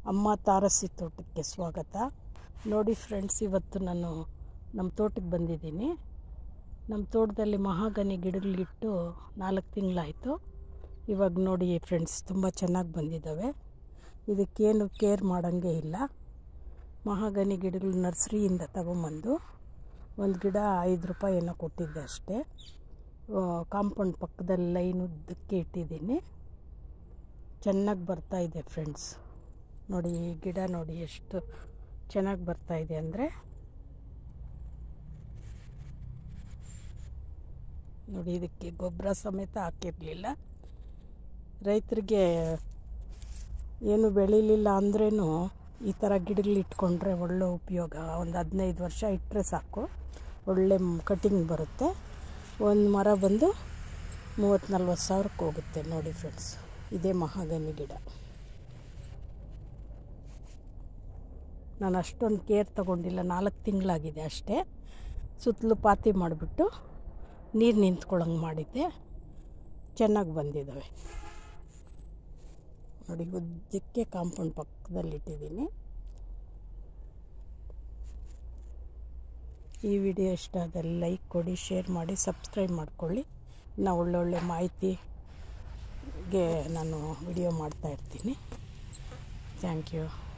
ಅಮ್ಮ ತಾರಸಿ ತೋಟಕ್ಕೆ ಸ್ವಾಗತ ನೋಡಿ ಫ್ರೆಂಡ್ಸ್ ಇವತ್ತು ನಾನು ನಮ್ಮ ತೋಟಕ್ಕೆ ಬಂದಿದ್ದೀನಿ ನಮ್ಮ ತೋಟದಲ್ಲಿ ಮಹಾಗನಿ ಗಿಡಗಳಿಟ್ಟು ನಾಲ್ಕು ತಿಂಗಳಾಯಿತು ಇವಾಗ ನೋಡಿ ಫ್ರೆಂಡ್ಸ್ ತುಂಬ ಚೆನ್ನಾಗಿ ಬಂದಿದ್ದಾವೆ ಇದಕ್ಕೇನು ಕೇರ್ ಮಾಡೋಂಗೆ ಇಲ್ಲ ಮಹಾಗನಿ ಗಿಡಗಳು ನರ್ಸರಿಯಿಂದ ತಗೊಂಬಂದು ಒಂದು ಗಿಡ ಐದು ರೂಪಾಯಿ ಏನೋ ಕೊಟ್ಟಿದ್ದೆ ಅಷ್ಟೇ ಕಾಂಪೌಂಡ್ ಪಕ್ಕದಲ್ಲಿ ಲೈನ್ ಉದ್ದಕ್ಕೆ ಇಟ್ಟಿದ್ದೀನಿ ಚೆನ್ನಾಗಿ ಬರ್ತಾ ಇದೆ ಫ್ರೆಂಡ್ಸ್ ನೋಡಿ ಈ ಗಿಡ ನೋಡಿ ಎಷ್ಟು ಚೆನ್ನಾಗಿ ಬರ್ತಾ ಇದೆ ಅಂದರೆ ನೋಡಿ ಇದಕ್ಕೆ ಗೊಬ್ಬರ ಸಮೇತ ಹಾಕಿರಲಿಲ್ಲ ರೈತರಿಗೆ ಏನು ಬೆಳೀಲಿಲ್ಲ ಅಂದ್ರೂ ಈ ಥರ ಗಿಡಗಳು ಇಟ್ಕೊಂಡ್ರೆ ಒಳ್ಳೆ ಉಪಯೋಗ ಒಂದು ಹದಿನೈದು ವರ್ಷ ಇಟ್ಟರೆ ಸಾಕು ಒಳ್ಳೆ ಕಟಿಂಗ್ ಬರುತ್ತೆ ಒಂದು ಮರ ಬಂದು ಮೂವತ್ತು ನಲ್ವತ್ತು ಸಾವಿರಕ್ಕೆ ಹೋಗುತ್ತೆ ನೋಡಿ ಫ್ರೆಂಡ್ಸ್ ಇದೇ ಮಹಾಗನಿ ಗಿಡ ನಾನು ಅಷ್ಟೊಂದು ಕೇರ್ ತಗೊಂಡಿಲ್ಲ ನಾಲ್ಕು ತಿಂಗಳಾಗಿದೆ ಅಷ್ಟೇ ಸುತ್ತಲೂ ಪಾತಿ ಮಾಡಿಬಿಟ್ಟು ನೀರು ನಿಂತ್ಕೊಳ್ಳೋಂಗೆ ಮಾಡಿದ್ದೆ ಚೆನ್ನಾಗಿ ಬಂದಿದ್ದಾವೆ ನೋಡಿ ಉದ್ದಕ್ಕೆ ಕಾಂಪೌಂಡ್ ಪಕ್ಕದಲ್ಲಿ ಇಟ್ಟಿದ್ದೀನಿ ಈ ವಿಡಿಯೋ ಇಷ್ಟ ಆದಲ್ಲಿ ಲೈಕ್ ಕೊಡಿ ಶೇರ್ ಮಾಡಿ ಸಬ್ಸ್ಕ್ರೈಬ್ ಮಾಡ್ಕೊಳ್ಳಿ ಇನ್ನು ಒಳ್ಳೊಳ್ಳೆ ಮಾಹಿತಿಗೆ ನಾನು ವಿಡಿಯೋ ಮಾಡ್ತಾಯಿರ್ತೀನಿ ಥ್ಯಾಂಕ್ ಯು